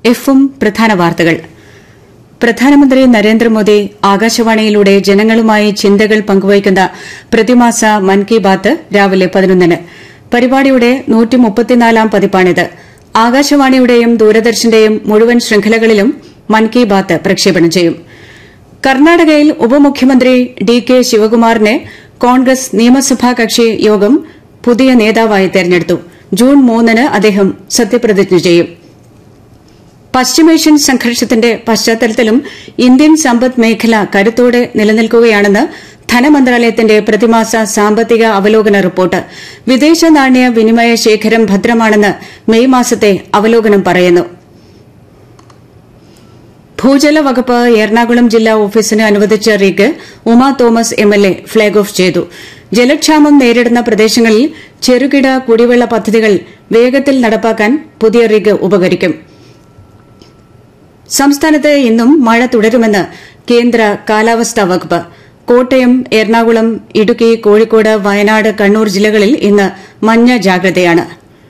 എഫും പ്രധാന വാർത്തകൾ പ്രധാനമന്ത്രി നരേന്ദ്രമോദി ആകാശവാണിയിലൂടെ ജനങ്ങളുമായി ചിന്തകൾ പങ്കുവയ്ക്കുന്ന പ്രതിമാസ മൻ കി ബാത്ത് രാവിലെ പതിനൊന്നിന് പരിപാടിയുടെ നൂറ്റിമുപ്പത്തിനാലാം പതിപ്പാണിത് ആകാശവാണിയുടെയും ദൂരദർശന്റെയും മുഴുവൻ ശൃംഖലകളിലും മൻ കി ബാത്ത് പ്രക്ഷേപണം ചെയ്യും കർണാടകയിൽ ഉപമുഖ്യമന്ത്രി ഡി കെ ശിവകുമാറിനെ കോൺഗ്രസ് നിയമസഭാ കക്ഷി യോഗം പുതിയ നേതാവായി തെരഞ്ഞെടുത്തു ജൂൺ മൂന്നിന് അദ്ദേഹം സത്യപ്രതിജ്ഞ ചെയ്യും പശ്ചിമേഷ്യൻ സംഘർഷത്തിന്റെ പശ്ചാത്തലത്തിലും ഇന്ത്യൻ സമ്പദ് മേഖല കരുത്തോടെ നിലനിൽക്കുകയാണെന്ന് ധനമന്ത്രാലയത്തിന്റെ പ്രതിമാസ സാമ്പത്തിക അവലോകന റിപ്പോർട്ട് വിദേശ നാണ്യ വിനിമയ ശേഖരം ഭദ്രമാണെന്ന് മെയ് മാസത്തെ അവലോകനം പറയുന്നു ഭൂജല വകുപ്പ് എറണാകുളം ജില്ലാ ഓഫീസിന് അനുവദിച്ച rig Uma Thomas MLA flag off ചെയ്തു ജലക്ഷാമം നേരിടുന്ന പ്രദേശങ്ങളിൽ ചെറുകിട കുടിവെള്ള പദ്ധതികൾ വേഗത്തിൽ നടപ്പാക്കാൻ പുതിയ റിഗ് ഉപകരിക്കും സംസ്ഥാനത്ത് ഇന്നും മഴ തുടരുമെന്ന് കേന്ദ്ര കാലാവസ്ഥാ വകുപ്പ് കോട്ടയം എറണാകുളം ഇടുക്കി കോഴിക്കോട് വയനാട് കണ്ണൂർ ജില്ലകളിൽ ഇന്ന് മഞ്ഞ ജാഗ്രതയാണ്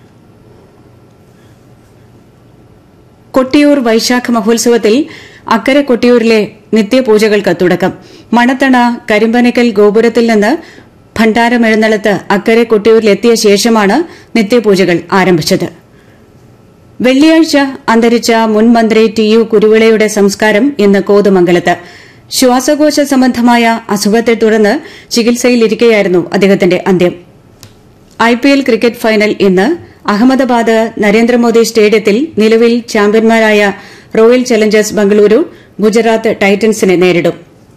കൊട്ടിയൂർ വൈശാഖ മഹോത്സവത്തിൽ അക്കരെ കൊട്ടിയൂരിലെ നിത്യപൂജകൾക്ക് തുടക്കം മണത്തണ കരിമ്പനക്കൽ ഗോപുരത്തിൽ നിന്ന് ഭണ്ഡാരമെഴുന്നള്ളത്ത് അക്കരെ കൊട്ടിയൂരിലെത്തിയ ശേഷമാണ് നിത്യപൂജകൾ ആരംഭിച്ചത് വെള്ളിയാഴ്ച അന്തരിച്ച മുൻ മന്ത്രി ടി യു കുരുവിളയുടെ സംസ്കാരം ഇന്ന് കോതമംഗലത്ത് ശ്വാസകോശ സംബന്ധമായ അസുഖത്തെ തുടർന്ന് ചികിത്സയിലിരിക്കെയായിരുന്നു അദ്ദേഹത്തിന്റെ അന്ത്യം ഐപിഎൽ ക്രിക്കറ്റ് ഫൈനൽ ഇന്ന് അഹമ്മദാബാദ് നരേന്ദ്രമോദി സ്റ്റേഡിയത്തിൽ നിലവിൽ ചാമ്പ്യന്മാരായ റോയൽ ചലഞ്ചേഴ്സ് ബംഗളൂരു ഗുജറാത്ത് ടൈറ്റൻസിനെ നേരിടും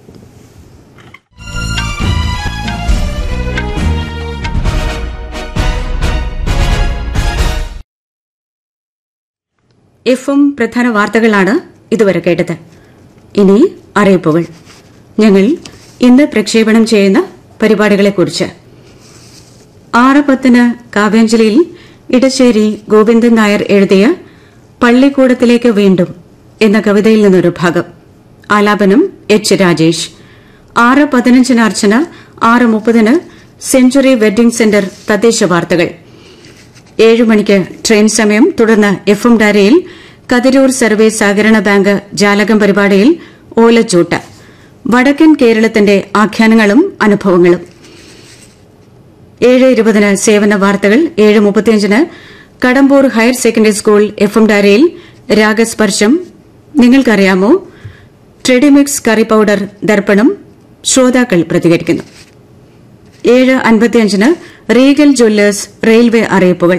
എഫും പ്രധാന വാർത്തകളാണ് ഇതുവരെ കേട്ടത് ഇനി അറിയിപ്പുകൾ ഞങ്ങൾ ഇന്ന് പ്രക്ഷേപണം ചെയ്യുന്ന പരിപാടികളെക്കുറിച്ച് ആറ് പത്തിന് കാവ്യാഞ്ജലിയിൽ ഇടശ്ശേരി ഗോവിന്ദൻ നായർ എഴുതിയ പള്ളിക്കൂടത്തിലേക്ക് വീണ്ടും എന്ന കവിതയിൽ നിന്നൊരു ഭാഗം ആലാപനം എച്ച് രാജേഷ് ആറ് പതിനഞ്ചിന് അർച്ചന ആറ് മുപ്പതിന് സെഞ്ചുറി വെഡ്ഡിംഗ് സെന്റർ തദ്ദേശ വാർത്തകൾ ഏഴ് മണിക്ക് ട്രെയിൻ സമയം തുടർന്ന് എഫ് എം ഡാരയിൽ കതിരൂർ സർവീസ് സഹകരണ ബാങ്ക് ജാലകം പരിപാടിയിൽ ഓലച്ചൂട്ട് വടക്കൻ കേരളത്തിന്റെ ആഖ്യാനങ്ങളും അനുഭവങ്ങളും ഏഴ് ഇരുപതിന് സേവന വാർത്തകൾ ഏഴ് മുപ്പത്തിയഞ്ചിന് Kadambur higher secondary school F M ഡാരയിൽ രാഗസ്പർശം നിങ്ങൾക്കറിയാമോ ട്രെഡിമിക്സ് കറി പൌഡർ ദർപ്പണം ശ്രോതാക്കൾ പ്രതികരിക്കുന്നു ഏഴ് അൻപത്തിയഞ്ചിന് റീഗൽ ജ്വല്ലേഴ്സ് റെയിൽവേ അറിയിപ്പുകൾ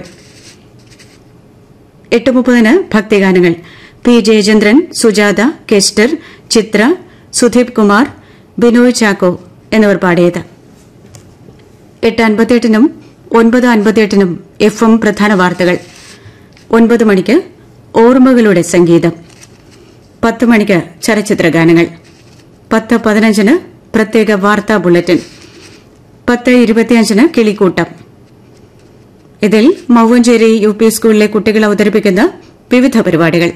എട്ട് മുപ്പതിന് ഭക്തിഗാനങ്ങൾ പി ജയചന്ദ്രൻ സുജാത കെസ്റ്റർ ചിത്ര സുധീപ് കുമാർ ബിനോയ് ചാക്കോ എന്നിവർ പാടിയത് എട്ട് അൻപത്തിയെട്ടിനും ഒൻപത് അൻപത്തിയെട്ടിനും എഫ് എം പ്രധാന വാർത്തകൾ ഒൻപത് മണിക്ക് ഓർമ്മകളുടെ സംഗീതം പത്ത് മണിക്ക് ചലച്ചിത്ര ഗാനങ്ങൾ പത്ത് പതിനഞ്ചിന് പ്രത്യേക വാർത്താ ബുള്ളറ്റിൻ പത്ത് ഇരുപത്തിയഞ്ചിന് കിളിക്കൂട്ടം ഇതിൽ മൗവഞ്ചേരി യു പി സ്കൂളിലെ കുട്ടികൾ അവതരിപ്പിക്കുന്ന വിവിധ പരിപാടികൾ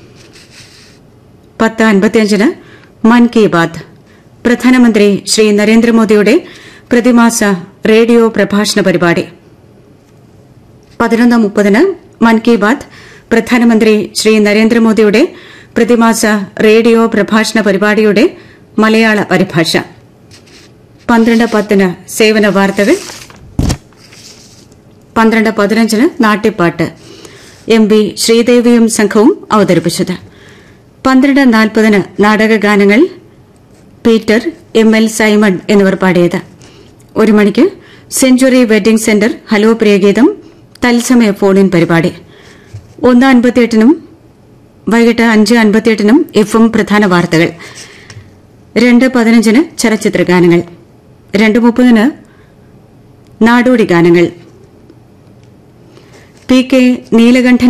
പത്ത് അൻപത്തിയഞ്ചിന് മൻ കി ബാത് പ്രധാനമന്ത്രി ശ്രീ നരേന്ദ്രമോദിയുടെ പ്രതിമാസ റേഡിയോ പ്രഭാഷണ പരിപാടി പതിനൊന്ന് മുപ്പതിന് മൻ കി ബാത് പ്രധാനമന്ത്രി ശ്രീ നരേന്ദ്രമോദിയുടെ പ്രതിമാസ റേഡിയോ പ്രഭാഷണ പരിപാടിയുടെ മലയാള പരിഭാഷ പന്ത്രണ്ട് പത്തിന് സേവന വാർത്തകൾ പന്ത്രണ്ട് പതിനഞ്ചിന് നാട്യപ്പാട്ട് എം ബി ശ്രീദേവിയും സംഘവും അവതരിപ്പിച്ചത് പന്ത്രണ്ട് നാൽപ്പതിന് നാടകഗാനങ്ങൾ പീറ്റർ എം എൽ സൈമൺ എന്നിവർ പാടിയത് ഒരു മണിക്ക് century wedding centre hello Priyageetham തത്സമയ ഫോണിൻ പരിപാടി ഒന്ന് അൻപത്തിയെട്ടിനും വൈകിട്ട് അഞ്ച് അൻപത്തിയെട്ടിനും എഫും പ്രധാന വാർത്തകൾ രണ്ട് പതിനഞ്ചിന് ചലച്ചിത്ര ഗാനങ്ങൾ രണ്ട് മുപ്പതിന് നാടോടി ഗാനങ്ങൾ പി കെ നീലകണ്ഠൻ